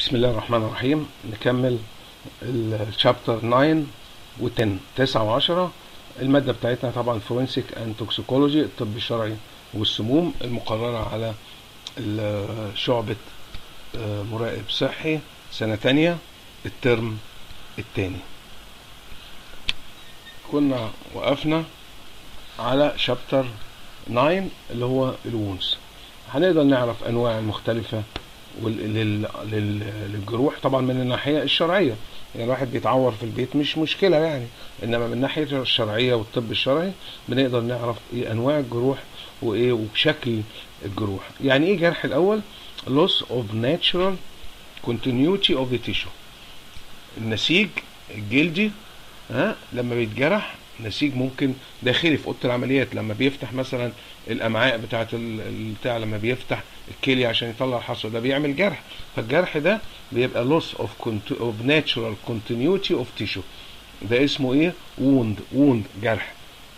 بسم الله الرحمن الرحيم نكمل الشابتر 9 و10 9 و10 المادة بتاعتنا طبعا فورنسيك اند توكسيكولوجي الطب الشرعي والسموم المقررة على ال- شعبة آه، مراقب صحي سنة تانية الترم التاني كنا وقفنا على شابتر 9 اللي هو الوونز هنقدر نعرف انواع المختلفة وال- لل- لل- للجروح طبعا من الناحية الشرعية يعني الواحد بيتعور في البيت مش مشكلة يعني انما من الناحية الشرعية والطب الشرعي بنقدر نعرف ايه انواع الجروح وايه وشكل الجروح يعني ايه جرح الاول loss of natural continuity of the tissue النسيج الجلدي ها لما بيتجرح نسيج ممكن داخلي في اوضه العمليات لما بيفتح مثلا الامعاء بتاعه البتاع لما بيفتح الكليه عشان يطلع الحصوه ده بيعمل جرح فالجرح ده بيبقى loss of, contu- of natural continuity of tissue ده اسمه ايه wound wound جرح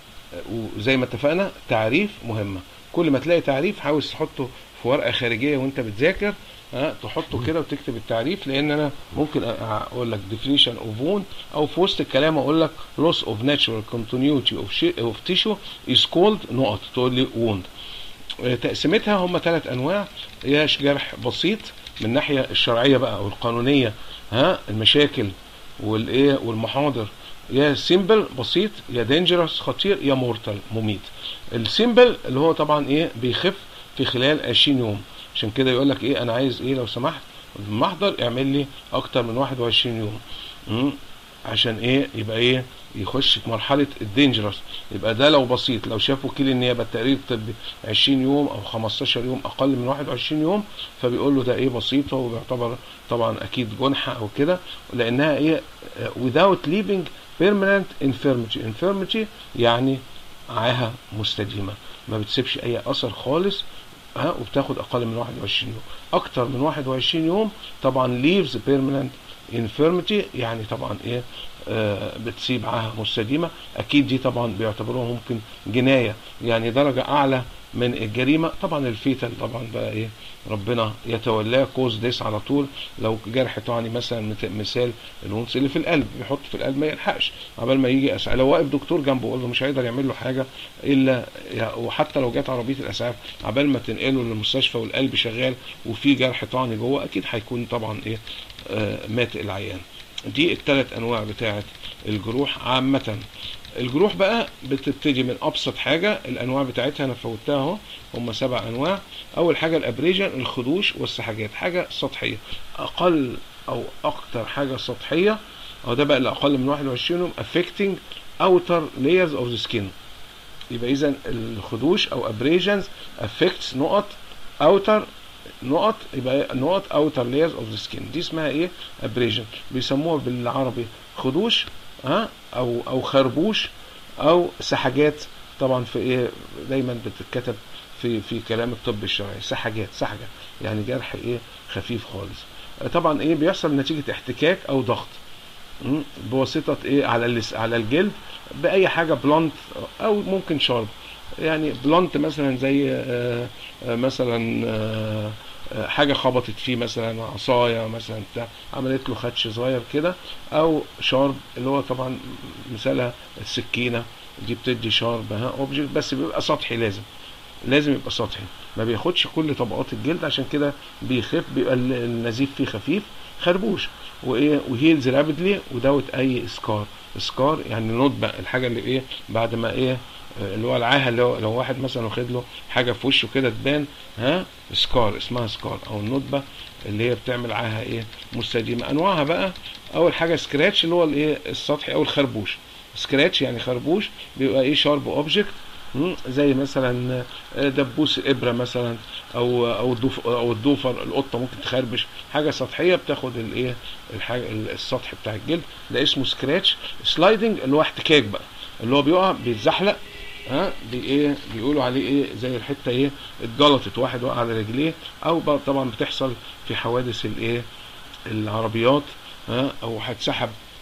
وزي ما اتفقنا تعريف مهمه كل ما تلاقي تعريف حاول تحطه في ورقه خارجيه وانت بتذاكر ها تحطه كده وتكتب التعريف لان انا ممكن أ- اقول لك definition of wound او في وسط الكلام اقول لك loss of natural continuity of, shi- of tissue is called نقط تقول لي wound آه، تقسيمتها هم ثلاث انواع يا جرح بسيط من الناحيه الشرعيه بقى او القانونيه ها المشاكل والايه والمحاضر يا سيمبل بسيط يا دينجرس خطير يا مورتال مميت السيمبل اللي هو طبعا ايه بيخف في خلال 20 يوم عشان كده يقول لك ايه انا عايز ايه لو سمحت المحضر اعمل لي اكتر من 21 يوم مم. عشان ايه يبقى ايه يخش في مرحله الدينجرس يبقى ده لو بسيط لو شاف وكيل النيابه التقرير الطبي 20 يوم او 15 يوم اقل من 21 يوم فبيقول له ده ايه بسيطه وبيعتبر طبعا اكيد جنحه او كده لانها ايه آه، without leaving permanent infirmity infirmity يعني عاهه مستديمه ما بتسيبش اي اثر خالص ها وبتاخد اقل من 21 يوم اكتر من 21 يوم طبعا leaves permanent infirmity يعني طبعا ايه آه بتسيب عاهه مستديمه اكيد دي طبعا بيعتبروها ممكن جنايه يعني درجه اعلى من الجريمه طبعا الفيتال طبعا بقى ايه ربنا يتولاه كوز ديس على طول لو جرح طعني مثلا مت- مثال الونس اللي في القلب بيحط في القلب ما يلحقش عبال ما يجي اسعاف لو واقف دكتور جنبه يقول له مش هيقدر يعمل له حاجه الا يا- وحتى لو جت عربيه الاسعاف عبال ما تنقله للمستشفى والقلب شغال وفي جرح طعني جوه اكيد هيكون طبعا ايه آه مات العيان دي الثلاث انواع بتاعه الجروح عامه الجروح بقى بتبتدي من ابسط حاجه الانواع بتاعتها انا فوتها اهو هم سبع انواع اول حاجه الابريجن الخدوش والسحاجات حاجه سطحيه اقل او اكتر حاجه سطحيه او ده بقى اللي اقل من 21 يوم affecting outer layers of the skin يبقى اذا الخدوش او abrasions affects نقط outer نقط يبقى نقط outer layers of the skin دي اسمها ايه abrasion بيسموها بالعربي خدوش ها او او خربوش او سحجات طبعا في ايه دايما بتتكتب في في كلام الطب الشرعي سحجات سحجه يعني جرح ايه خفيف خالص طبعا ايه بيحصل نتيجه احتكاك او ضغط مم، بواسطه ايه على اللس على الجلد باي حاجه بلونت او ممكن شارب يعني بلونت مثلا زي آه، آه، مثلا آه، آه، حاجه خبطت فيه مثلا عصايه مثلا بتاع عملت له خدش صغير كده او شارب اللي هو طبعا مثالها السكينه دي بتدي شارب ها اوبجكت بس بيبقى سطحي لازم لازم يبقى سطحي ما بياخدش كل طبقات الجلد عشان كده بيخف بيبقى ال- النزيف فيه خفيف خربوش وايه وهيلز رابيدلي ودوت اي سكار سكار يعني ندبه الحاجه اللي ايه بعد ما ايه آه، اللي هو العاهه اللي هو لو واحد مثلا واخد له حاجه في وشه كده تبان ها سكار اسمها سكار او الندبه اللي هي بتعمل عاهه ايه مستديمه انواعها بقى اول حاجه سكراتش اللي هو الايه السطحي او الخربوش سكراتش يعني خربوش بيبقى ايه شارب اوبجكت مم، زي مثلا آه، دبوس الابره مثلا او او الضوف او الضوفر القطه ممكن تخربش حاجه سطحيه بتاخد الايه الحاجه السطح بتاع الجلد ده اسمه سكراتش سلايدنج اللي هو احتكاك بقى اللي هو بيقع بيتزحلق ها بي ايه بيقولوا عليه ايه زي الحته ايه اتجلطت واحد وقع على رجليه او بقى طبعا بتحصل في حوادث الايه العربيات ها او هتسحب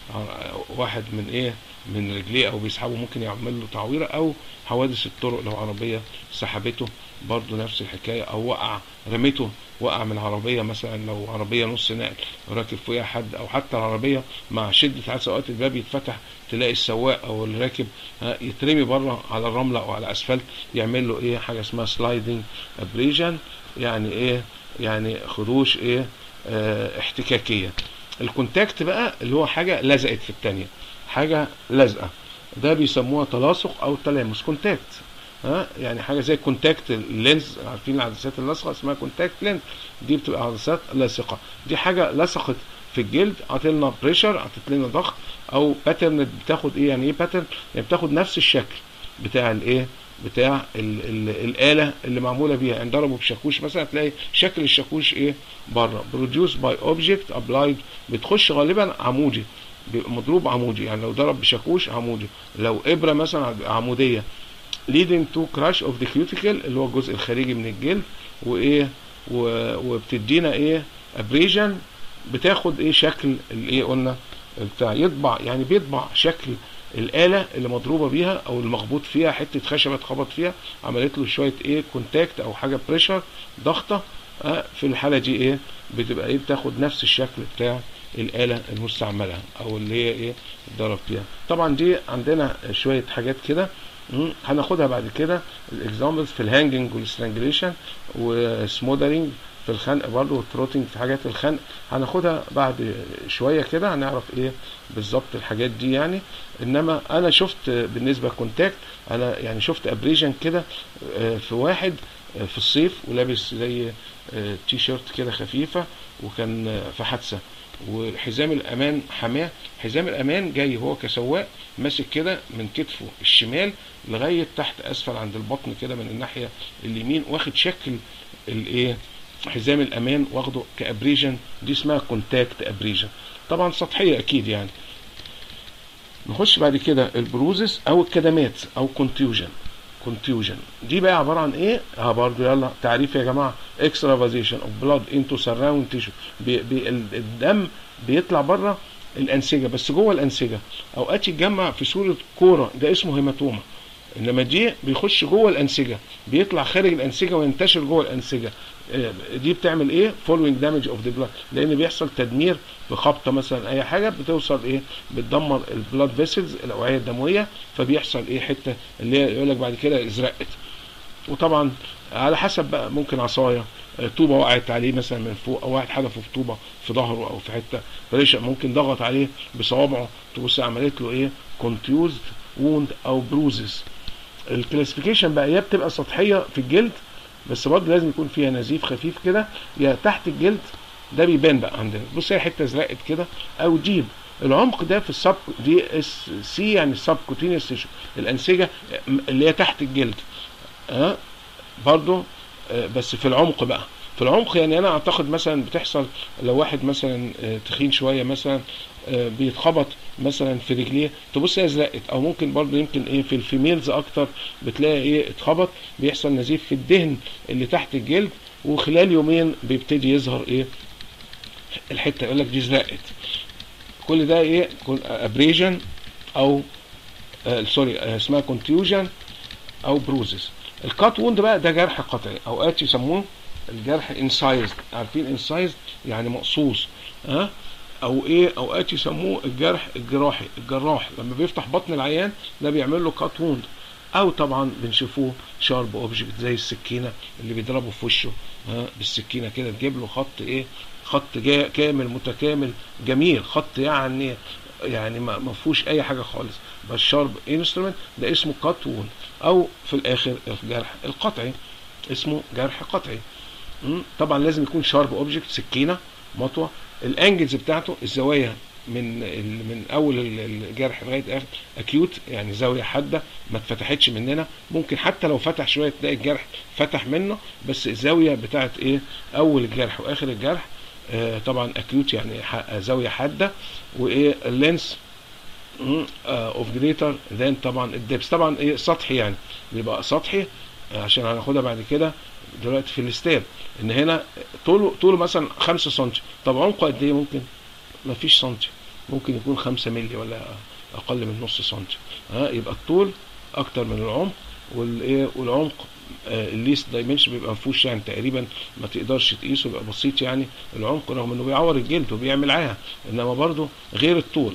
واحد من ايه من رجليه او بيسحبه ممكن يعمل له تعويره او حوادث الطرق لو عربيه سحبته برضه نفس الحكايه او وقع رميته وقع من عربيه مثلا لو عربيه نص نقل راكب فيها حد او حتى العربيه مع شده عدد اوقات الباب يتفتح تلاقي السواق او اللي راكب ها، يترمي بره على الرمله او على اسفلت يعمل له ايه حاجه اسمها سلايدنج ابريجن يعني ايه يعني خدوش ايه اه احتكاكيه الكونتاكت بقى اللي هو حاجه لزقت في الثانيه حاجه لازقه ده بيسموها تلاصق او تلامس كونتاكت ها يعني حاجه زي كونتاكت لينز عارفين العدسات اللاصقه اسمها كونتاكت لينز دي بتبقى عدسات لاصقه دي حاجه لصقت في الجلد عطلنا بريشر عطت لنا ضغط او باترن بتاخد ايه يعني ايه باترن يعني بتاخد نفس الشكل بتاع الايه بتاع ال ال الاله اللي معموله بيها يعني ضربوا بشاكوش مثلا تلاقي شكل الشاكوش ايه بره بروديوس باي اوبجكت ابلايد بتخش غالبا عمودي بيبقى مضروب عمودي يعني لو ضرب بشاكوش عمودي لو ابره مثلا عموديه leading to crash of the cuticle اللي هو الجزء الخارجي من الجلد وايه و- وبتدينا ايه ابريجن بتاخد ايه شكل الايه قلنا بتاع يطبع يعني بيطبع شكل الآلة اللي مضروبة بيها أو المخبوط فيها حتة خشبة اتخبط فيها عملت له شوية إيه كونتاكت أو حاجة بريشر ضغطة آه في الحالة دي إيه بتبقى إيه بتاخد نفس الشكل بتاع الآلة المستعملة أو اللي هي إيه اتضرب فيها طبعا دي عندنا شوية حاجات كده مم، هناخدها بعد كده الاكزامبلز في الهانجنج والسترانجليشن وسمودرنج في الخنق برضه والتروتنج في حاجات الخنق هناخدها بعد شويه كده هنعرف ايه بالظبط الحاجات دي يعني انما انا شفت بالنسبه كونتاكت انا يعني شفت ابريجن كده آه، في واحد آه، في الصيف ولابس زي آه، تي شيرت كده خفيفه وكان آه، في حادثه وحزام الامان حماه حزام الامان جاي هو كسواق ماسك كده من كتفه الشمال لغايه تحت اسفل عند البطن كده من الناحيه اليمين واخد شكل الايه حزام الامان واخده كابريجن دي اسمها كونتاكت ابريجن طبعا سطحيه اكيد يعني نخش بعد كده البروزس او الكدمات او كونتيوجن كونتيوجن دي بقى عباره عن ايه اه برضو يلا تعريف يا جماعه اكسترافازيشن اوف بلاد انتو سراوند تيشو الدم بيطلع بره الانسجه بس جوه الانسجه اوقات يتجمع في صوره كوره ده اسمه هيماتوما انما دي بيخش جوه الانسجه بيطلع خارج الانسجه وينتشر جوه الانسجه آه، دي بتعمل ايه فولوينج دامج اوف ذا بلاد لان بيحصل تدمير بخبطه مثلا اي حاجه بتوصل ايه بتدمر البلاد فيسلز الاوعيه الدمويه فبيحصل ايه حته اللي هي يقول لك بعد كده ازرقت وطبعا على حسب بقى ممكن عصايه آه، طوبه وقعت عليه مثلا من فوق او واحد حدفه في طوبه في ظهره او في حته فريشه ممكن ضغط عليه بصوابعه تبص عملت له ايه كونتيوزد ووند او بروزز الكلاسيفيكيشن بقى يا بتبقى سطحيه في الجلد بس برضه لازم يكون فيها نزيف خفيف كده يا تحت الجلد ده بيبان بقى عندنا بص هي حته ازرقت كده او ديب العمق ده في السب دي اس سي يعني السب كوتينيوس تيشو الانسجه اللي هي تحت الجلد ها أه؟ برضه آه، بس في العمق بقى في العمق يعني انا اعتقد مثلا بتحصل لو واحد مثلا آه، تخين شويه مثلا آه، بيتخبط مثلا في رجليه تبص هي ازرقت او ممكن برضه يمكن ايه في الفيميلز اكتر بتلاقي ايه اتخبط بيحصل نزيف في الدهن اللي تحت الجلد وخلال يومين بيبتدي يظهر ايه الحته يقول لك دي ازرقت كل ده ايه ابريجن او آه سوري آه اسمها كونتيوجن او بروزس الكات ووند بقى ده جرح قطعي اوقات يسموه الجرح انسايزد عارفين انسايزد يعني مقصوص ها أه؟ او ايه اوقات يسموه الجرح الجراحي الجراح لما بيفتح بطن العيان ده بيعمل له كات ووند او طبعا بنشوفوه شارب اوبجكت زي السكينه اللي بيضربه في وشه ها بالسكينه كده تجيب له خط ايه خط جا كامل متكامل جميل خط يعني يعني ما ما فيهوش اي حاجه خالص بس شارب انسترومنت ده اسمه كات وون او في الاخر الجرح القطعي اسمه جرح قطعي مم. طبعا لازم يكون شارب اوبجكت سكينه مطوه الانجلز بتاعته الزوايا من ال- من اول ال- الجرح لغايه اخر اكيوت يعني زاويه حاده ما اتفتحتش مننا ممكن حتى لو فتح شويه تلاقي الجرح فتح منه بس الزاويه بتاعت ايه اول الجرح واخر الجرح آه طبعا اكيوت يعني ح- زاويه حاده وايه اللينس اوف جريتر ذان طبعا الدبس طبعا ايه سطحي يعني بيبقى سطحي آه، عشان هناخدها بعد كده دلوقتي في الاستاب ان هنا طوله طوله مثلا 5 سم طب عمقه قد ايه ممكن مفيش سنتي ممكن يكون 5 مللي ولا اقل من نص سنتي ها يبقى الطول اكتر من العمق والايه والعمق الليست دايمنشن بيبقى ما فيهوش يعني تقريبا ما تقدرش تقيسه بيبقى بسيط يعني العمق رغم انه بيعور الجلد وبيعمل عاهه انما برضه غير الطول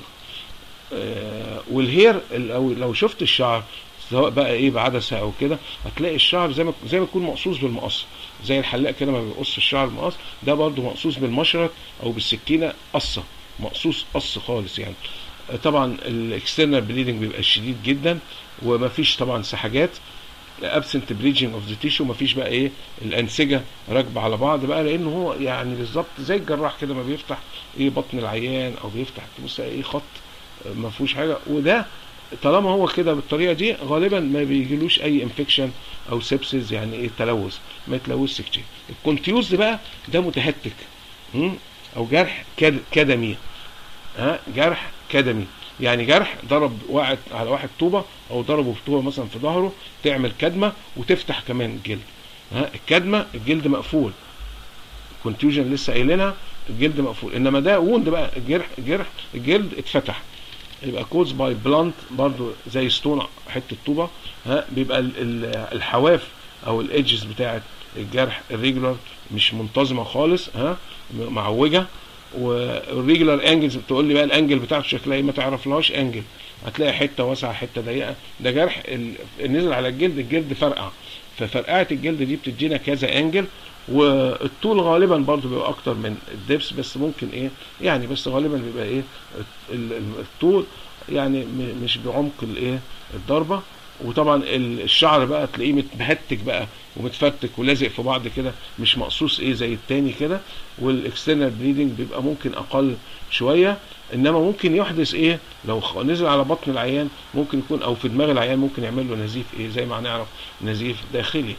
آه، والهير لو لو شفت الشعر سواء بقى ايه بعدسه او كده هتلاقي الشعر زي ما زي ما يكون مقصوص بالمقص زي الحلاق كده ما بيقص الشعر بالمقص ده برضه مقصوص بالمشرط او بالسكينه قصه مقصوص قص خالص يعني آه، طبعا الاكسترنال بليدنج بيبقى شديد جدا ومفيش طبعا سحاجات ابسنت بريدجنج اوف ذا تيشو مفيش بقى ايه الانسجه راكبه على بعض بقى لان هو يعني بالظبط زي الجراح كده ما بيفتح ايه بطن العيان او بيفتح تبص ايه خط ما فيهوش حاجه وده طالما هو كده بالطريقه دي غالبا ما بيجيلوش اي انفكشن او سيبسز يعني ايه تلوث ما يتلوثش كتير الكونتيوز بقى ده متهتك م? او جرح كد- كدمي ها جرح كدمي يعني جرح ضرب واحد على واحد طوبه او ضربه بطوبه مثلا في ظهره تعمل كدمه وتفتح كمان الجلد ها الكدمه الجلد مقفول كونتيوجن لسه قايلينها الجلد مقفول انما ده ووند بقى الجرح الجرح الجلد اتفتح يبقى كوز باي بلانت برضو زي ستون حته طوبه ها بيبقى ال- ال- الحواف او الايدجز بتاعه الجرح الريجولار مش منتظمه خالص ها م- معوجه والريجولار انجلز بتقول لي بقى الانجل بتاعته شكلها ايه ما تعرفلهاش انجل هتلاقي حته واسعه حته ضيقه ده جرح ال- نزل على الجلد الجلد فرقع ففرقعه الجلد دي بتدينا كذا انجل والطول غالبا برضو بيبقى اكتر من الدبس بس ممكن ايه يعني بس غالبا بيبقى ايه ال- ال- الطول يعني م- مش بعمق الايه الضربه وطبعا ال- الشعر بقى تلاقيه متهتك بقى ومتفتك ولازق في بعض كده مش مقصوص ايه زي التاني كده والاكسترنال بليدنج بيبقى ممكن اقل شويه انما ممكن يحدث ايه لو خ- نزل على بطن العيان ممكن يكون او في دماغ العيان ممكن يعمل له نزيف ايه زي ما هنعرف نزيف داخلي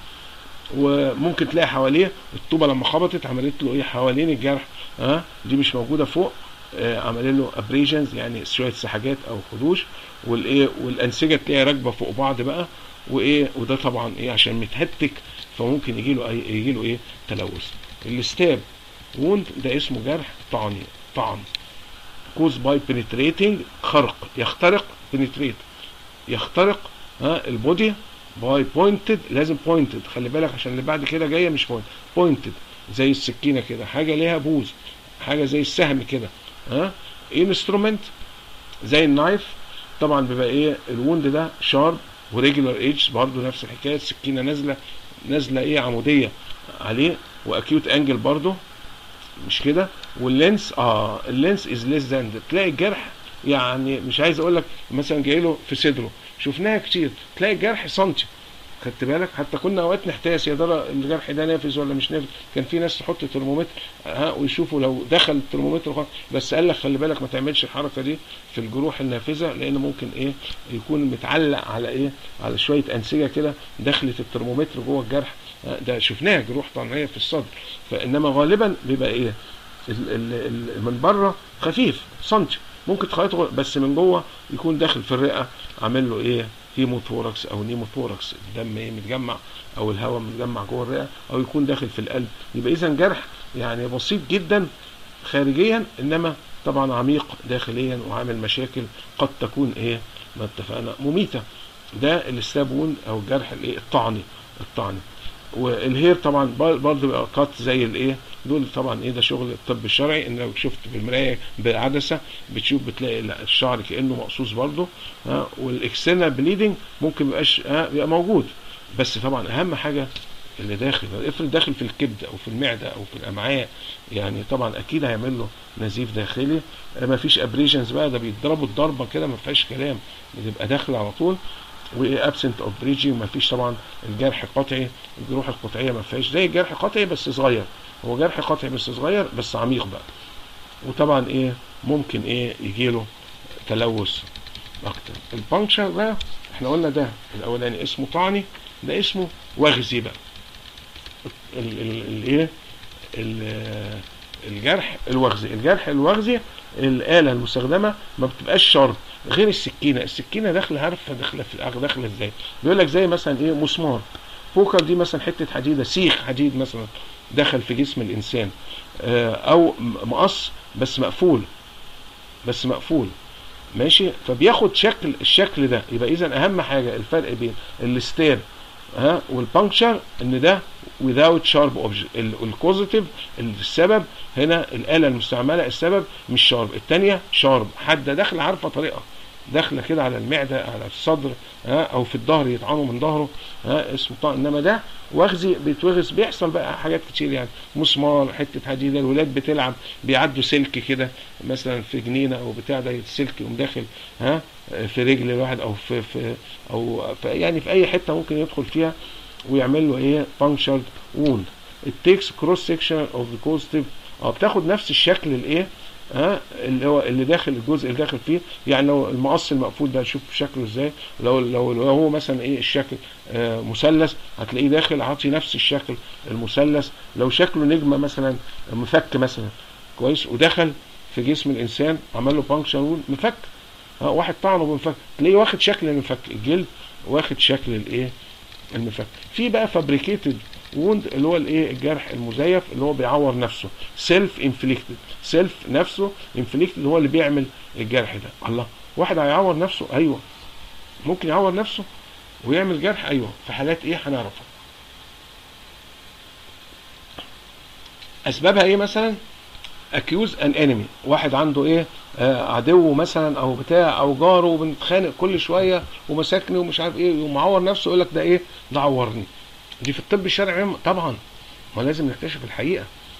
وممكن تلاقي حواليه الطوبه لما خبطت عملت له ايه حوالين الجرح ها دي مش موجوده فوق آه عمل له ابريجنز يعني شويه سحاجات او خدوش والايه والانسجه تلاقيها راكبه فوق بعض بقى وايه وده طبعا ايه عشان متهتك فممكن يجي له اي يجي له ايه تلوث الستاب ووند ده اسمه جرح طعني طعن كوز باي بنتريتنج خرق يخترق بنتريت يخترق ها البودي باي بوينتد لازم بوينتد خلي بالك عشان اللي بعد كده جايه مش بوينتد بوينتد زي السكينه كده حاجه ليها بوز حاجه زي السهم كده ها انسترومنت زي النايف طبعا بيبقى ايه الوند ده شارب وريجولار ايدج برضو نفس الحكايه السكينه نازله نازله ايه عموديه عليه واكيوت انجل برضو مش كده واللينس اه اللينس از ليس ذان تلاقي الجرح يعني مش عايز اقول لك مثلا جاي له في صدره شفناها كتير تلاقي الجرح سنتي خدت بالك حتى كنا اوقات نحتاس يا ترى الجرح ده نافذ ولا مش نافذ كان في ناس تحط ترمومتر ها ويشوفوا لو دخل الترمومتر خلاص. بس قال لك خلي بالك ما تعملش الحركه دي في الجروح النافذه لان ممكن ايه يكون متعلق على ايه على شويه انسجه كده دخلت الترمومتر جوه الجرح ها، ده شفناها جروح طعنيه في الصدر فانما غالبا بيبقى ايه ال- ال- ال- من بره خفيف سنتي ممكن تخيطه بس من جوه يكون داخل في الرئه عامل له ايه هيموثوركس او نيموثوركس الدم ايه متجمع او الهواء متجمع جوه الرئه او يكون داخل في القلب يبقى اذا جرح يعني بسيط جدا خارجيا انما طبعا عميق داخليا وعامل مشاكل قد تكون ايه ما اتفقنا مميته ده الاستابون او الجرح الايه الطعني الطعني والهير طبعا بر- برضه بيبقى قط زي الايه دول طبعا ايه ده شغل الطب الشرعي ان لو شفت بالمرايه بعدسه بتشوف بتلاقي لا، الشعر كانه مقصوص برضه ها والاكسترنال بليدنج ممكن ميبقاش ها بيبقى موجود بس طبعا اهم حاجه اللي داخل افرض داخل في الكبد او في المعده او في الامعاء يعني طبعا اكيد هيعمل له نزيف داخلي ما فيش ابريشنز بقى ده بيضربوا الضربه كده ما فيهاش كلام بتبقى داخله على طول وابسنت اوف بريدجنج ما فيش طبعا الجرح قطعي الجروح القطعيه ما فيهاش زي الجرح قطعي بس صغير هو جرح قطعي بس صغير بس عميق بقى وطبعا ايه ممكن ايه يجيله تلوث اكتر البانكشر ده احنا قلنا ده الاولاني اسمه طعني ده اسمه وغزي بقى ال- ال- الايه ال- الجرح الوغزي الجرح الوغزي الآلة المستخدمة ما بتبقاش شرط غير السكينة السكينة داخلة عارفة داخلة في الأخ داخلة ازاي بيقول لك زي مثلا ايه مسمار بوكر دي مثلا حتة حديدة سيخ حديد مثلا دخل في جسم الإنسان آه، أو م- مقص بس مقفول بس مقفول ماشي فبياخد شكل الشكل ده يبقى اذا اهم حاجه الفرق بين الستاب ها والبانكشر ان ده without sharp object الكوزيتيف السبب هنا الاله المستعمله السبب مش شارب الثانيه شارب حد داخله عارفه طريقه داخله كده على المعده على الصدر ها او في الظهر يطعنوا من ظهره ها اسمه طعن انما ده وغزي بيتوغز بيحصل بقى حاجات كتير يعني مسمار حته حديده الولاد بتلعب بيعدوا سلك كده مثلا في جنينه او بتاع ده السلك يقوم داخل ها في رجل الواحد او في, في او في يعني في اي حته ممكن يدخل فيها ويعمل له ايه punctured wound it takes cross section of the causative اه بتاخد نفس الشكل الايه ها اللي هو اللي داخل الجزء اللي داخل فيه يعني لو المقص المقفول ده شوف شكله ازاي لو لو, لو هو مثلا ايه الشكل آه مثلث هتلاقيه داخل عاطي نفس الشكل المثلث لو شكله نجمه مثلا مفك مثلا كويس ودخل في جسم الانسان عمل له بانكشن مفك ها واحد طعنه بمفك تلاقيه واخد شكل المفك الجلد واخد شكل الايه المفك في بقى فابريكيتد ووند اللي هو الايه الجرح المزيف اللي هو بيعور نفسه سيلف انفليكتد سيلف نفسه انفليكتد هو اللي بيعمل الجرح ده الله واحد هيعور نفسه ايوه ممكن يعور نفسه ويعمل جرح ايوه في حالات ايه هنعرفها اسبابها ايه مثلا اكيوز ان انمي واحد عنده ايه آه عدو مثلا او بتاع او جاره وبنتخانق كل شويه ومساكني ومش عارف ايه ومعور نفسه يقول لك ده ايه ده عورني دي في الطب الشرعي طبعا ما لازم نكتشف الحقيقه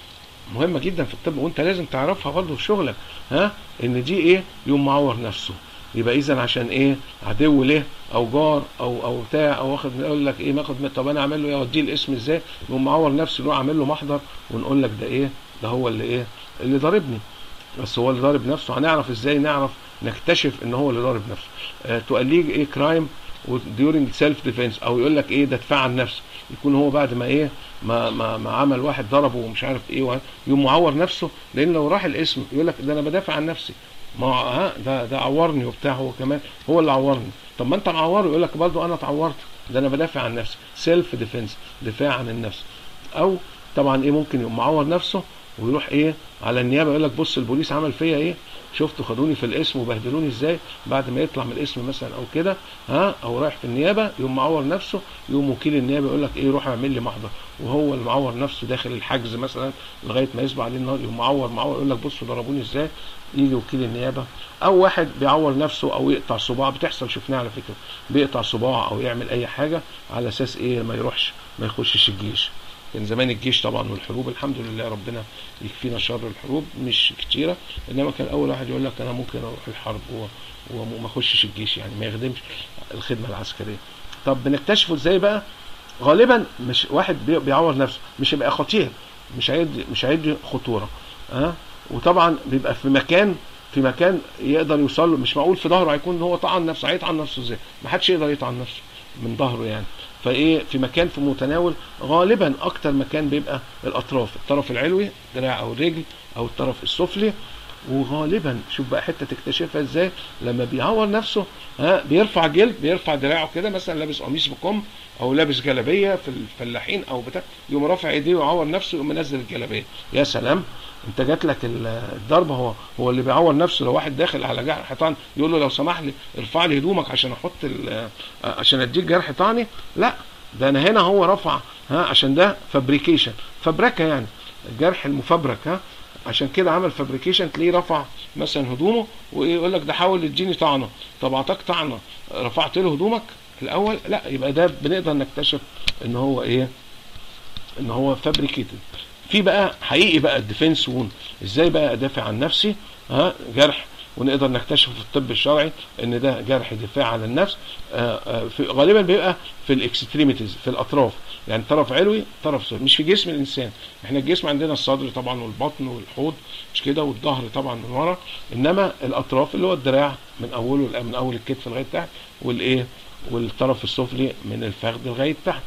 مهمه جدا في الطب وانت لازم تعرفها برضه في شغلك ها ان دي ايه يوم معور نفسه يبقى اذا عشان ايه عدو ليه او جار او او بتاع او واخد يقول لك ايه ماخد طب انا اعمل له ايه اوديه الاسم ازاي يقوم معور نفسه نروح اعمل له محضر ونقول لك ده ايه ده هو اللي ايه اللي ضاربني بس هو اللي ضارب نفسه هنعرف ازاي نعرف نكتشف ان هو اللي ضارب نفسه آه تؤليج ايه كرايم وديورنج سيلف ديفense او يقول لك ايه ده دفاع عن نفسه يكون هو بعد ما ايه ما ما, ما عمل واحد ضربه ومش عارف ايه يقوم معور نفسه لان لو راح الاسم يقول لك ده انا بدافع عن نفسي ما ها ده ده عورني وبتاع هو كمان هو اللي عورني طب ما انت معوره يقول لك برضه انا اتعورت ده انا بدافع عن نفسي سيلف ديفense دفاع عن النفس او طبعا ايه ممكن يقوم معور نفسه ويروح ايه على النيابه يقول لك بص البوليس عمل فيا ايه شفتوا خدوني في الاسم وبهدلوني ازاي بعد ما يطلع من الاسم مثلا او كده ها او رايح في النيابه يقوم معور نفسه يقوم وكيل النيابه يقول لك ايه روح اعمل لي محضر وهو اللي معور نفسه داخل الحجز مثلا لغايه ما يصبح عليه النهار يقوم معور معور يقول لك بصوا ضربوني ازاي يجي وكيل النيابه او واحد بيعور نفسه او يقطع صباع بتحصل شفناها على فكره بيقطع صباع او يعمل اي حاجه على اساس ايه ما يروحش ما يخشش الجيش كان زمان الجيش طبعا والحروب الحمد لله ربنا يكفينا شر الحروب مش كتيره انما كان اول واحد يقول لك انا ممكن اروح الحرب وما اخشش الجيش يعني ما يخدمش الخدمه العسكريه طب بنكتشفه ازاي بقى غالبا مش واحد بيعور نفسه مش هيبقى خطير مش هيدي مش هيدي خطوره ها أه؟ وطبعا بيبقى في مكان في مكان يقدر يوصل له مش معقول في ظهره هيكون هو طعن نفسه هيطعن نفسه ازاي ما حدش يقدر يطعن نفسه من ظهره يعني فايه في مكان في متناول غالبا اكتر مكان بيبقى الاطراف الطرف العلوي دراع او الرجل او الطرف السفلي وغالبا شوف بقى حته تكتشفها ازاي لما بيعور نفسه ها بيرفع جلد بيرفع دراعه كده مثلا لابس قميص بكم او لابس جلابيه في الفلاحين او بتاع يقوم رافع ايديه ويعور نفسه يقوم منزل الجلابيه يا سلام انت جات لك الضربه هو هو اللي بيعور نفسه لو واحد داخل على جرح طعن يقول له لو سمح لي ارفع لي هدومك عشان احط عشان اديك جرح طعني لا ده انا هنا هو رفع ها عشان ده فابريكيشن فبركه يعني الجرح المفبرك ها عشان كده عمل فابريكيشن تلاقيه رفع مثلا هدومه ويقول لك ده حاول يديني طعنه طب اعطاك طعنه رفعت له هدومك الاول لا يبقى ده بنقدر نكتشف ان هو ايه ان هو فابريكيتد في بقى حقيقي بقى الديفنس وون ازاي بقى ادافع عن نفسي ها جرح ونقدر نكتشف في الطب الشرعي ان ده جرح دفاع عن النفس آآ آآ في غالبا بيبقى في الاكستريميتيز في الاطراف يعني طرف علوي طرف سفلي مش في جسم الانسان احنا الجسم عندنا الصدر طبعا والبطن والحوض مش كده والظهر طبعا من ورا انما الاطراف اللي هو الدراع من اوله من اول الكتف لغايه تحت والايه والطرف السفلي من الفخذ لغايه تحت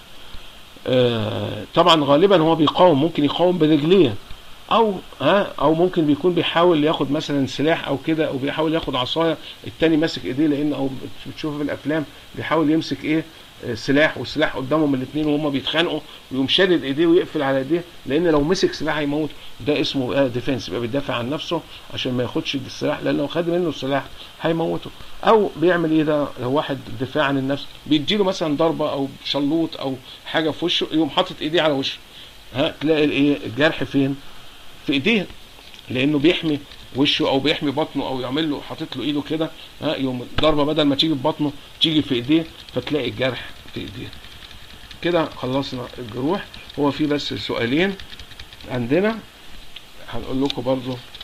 آه طبعا غالبا هو بيقاوم ممكن يقاوم برجليه او ها او ممكن بيكون بيحاول ياخد مثلا سلاح او كده او بيحاول ياخد عصايه التاني ماسك ايديه لان او بتشوف في الافلام بيحاول يمسك ايه آه، سلاح والسلاح قدامهم الاثنين وهم بيتخانقوا ويقوم شادد ايديه ويقفل على ايديه لان لو مسك سلاح هيموت ده اسمه ديفense يبقى بيدافع عن نفسه عشان ما ياخدش السلاح لان لو خد منه السلاح هيموته او بيعمل ايه ده لو واحد دفاع عن النفس بيديله مثلا ضربه او شلوط او حاجه في وشه يقوم حاطط ايديه على وشه ها تلاقي الايه الجرح فين في ايديه لانه بيحمي وشه او بيحمي بطنه او يعمل له حاطط له ايده كده ها يوم الضربه بدل ما تيجي في بطنه تيجي في ايديه فتلاقي الجرح في ايديه كده خلصنا الجروح هو في بس سؤالين عندنا هنقول لكم برضو